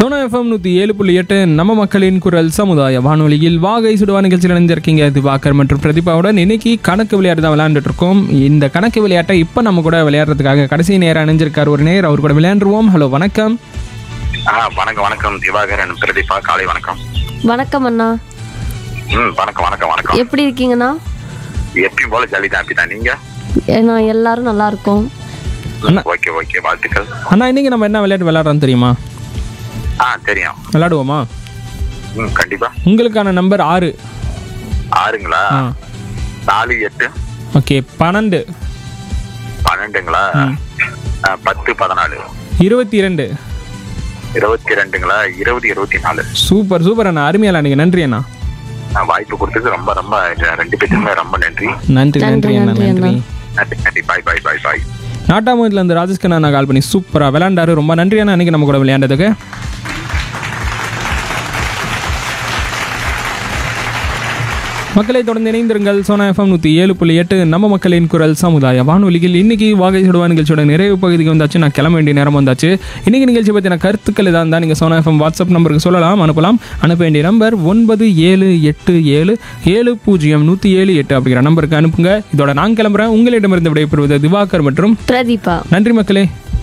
Sona FM நூற்றி ஏழு புள்ளி எட்டு நம்ம மக்களின் குரல் சமுதாய வானொலியில் வாகை சுடுவா நிகழ்ச்சியில் இணைஞ்சிருக்கீங்க திவாகர் மற்றும் பிரதீபாவுடன் இன்னைக்கு கணக்கு விளையாட்டு தான் விளையாண்டுட்டு இருக்கோம் இந்த கணக்கு விளையாட்டை இப்போ நம்ம கூட விளையாடுறதுக்காக கடைசி நேரம் அணிஞ்சிருக்கார் ஒரு நேர் அவர் கூட விளையாண்டுருவோம் ஹலோ வணக்கம் ஆ வணக்கம் வணக்கம் திவாகரன் பிரதீபா காலை வணக்கம் வணக்கம் அண்ணா ம் வணக்கம் வணக்கம் வணக்கம் எப்படி இருக்கீங்கண்ணா எப்பயும் போல ஜாலி தான் அப்படிதான் நீங்க ஏன்னா எல்லாரும் நல்லா இருக்கோம் ம், ஓகே ஓகே வாழ்த்துக்கள் அண்ணா இன்னைக்கு நம்ம என்ன விளையாட்டு விளையாடுறோம் தெரியுமா ஆ தெரியும் விளையாடுவோமா ம் கண்டிப்பா உங்களுக்கான நம்பர் ஆறு ஆறுங்களா ஆ நாலு எட்டு ஓகே பன்னெண்டு பன்னெண்டுங்களா ஆ, பத்து பதினாலு இருபத்தி இரண்டு இருபத்தி ரெண்டுங்களா இருபது இருபத்தி நாலு சூப்பர் சூப்பர் அண்ணா அருமையா அன்னைக்கு நன்றி அண்ணா ஆ, வாய்ப்பு கொடுத்தது ரொம்ப ரொம்ப இந்த ரெண்டு பேருக்குமே ரொம்ப நன்றி நன்றி நன்றி அண்ணா நன்றி, நன்றி நன்றி நன்றி பாய் பாய் பாய் பாய் நாட்டாமத்தில் இருந்து ராஜேஷ்கண்ணா நான் கால் பண்ணி சூப்பராக விளையாண்டாரு ரொம்ப நன்றி அண்ணா அன்னைக்கு நம்ம கூட விளையாண்டதுக்கு மக்களை தொடர்ந்து இணைந்திருங்கள் சோனா எஃப்எம் நூற்றி ஏழு புள்ளி எட்டு நம்ம மக்களின் குரல் சமுதாய வானொலியில் இன்னைக்கு வாகை சுடுவா நிகழ்ச்சியோட நிறைவு பகுதிக்கு வந்தாச்சு நான் கிளம்ப வேண்டிய நேரம் வந்தாச்சு இன்னைக்கு நிகழ்ச்சி பற்றின கருத்துக்கள் எதாக இருந்தால் நீங்கள் சோனா எஃப்எம் வாட்ஸ்அப் நம்பருக்கு சொல்லலாம் அனுப்பலாம் அனுப்ப வேண்டிய நம்பர் ஒன்பது ஏழு எட்டு ஏழு ஏழு பூஜ்ஜியம் நூற்றி ஏழு எட்டு அப்படிங்கிற நம்பருக்கு அனுப்புங்க இதோட நான் கிளம்புறேன் உங்களிடமிருந்து விடைபெறுவது திவாகர் மற்றும் பிரதீபா நன்றி மக்களே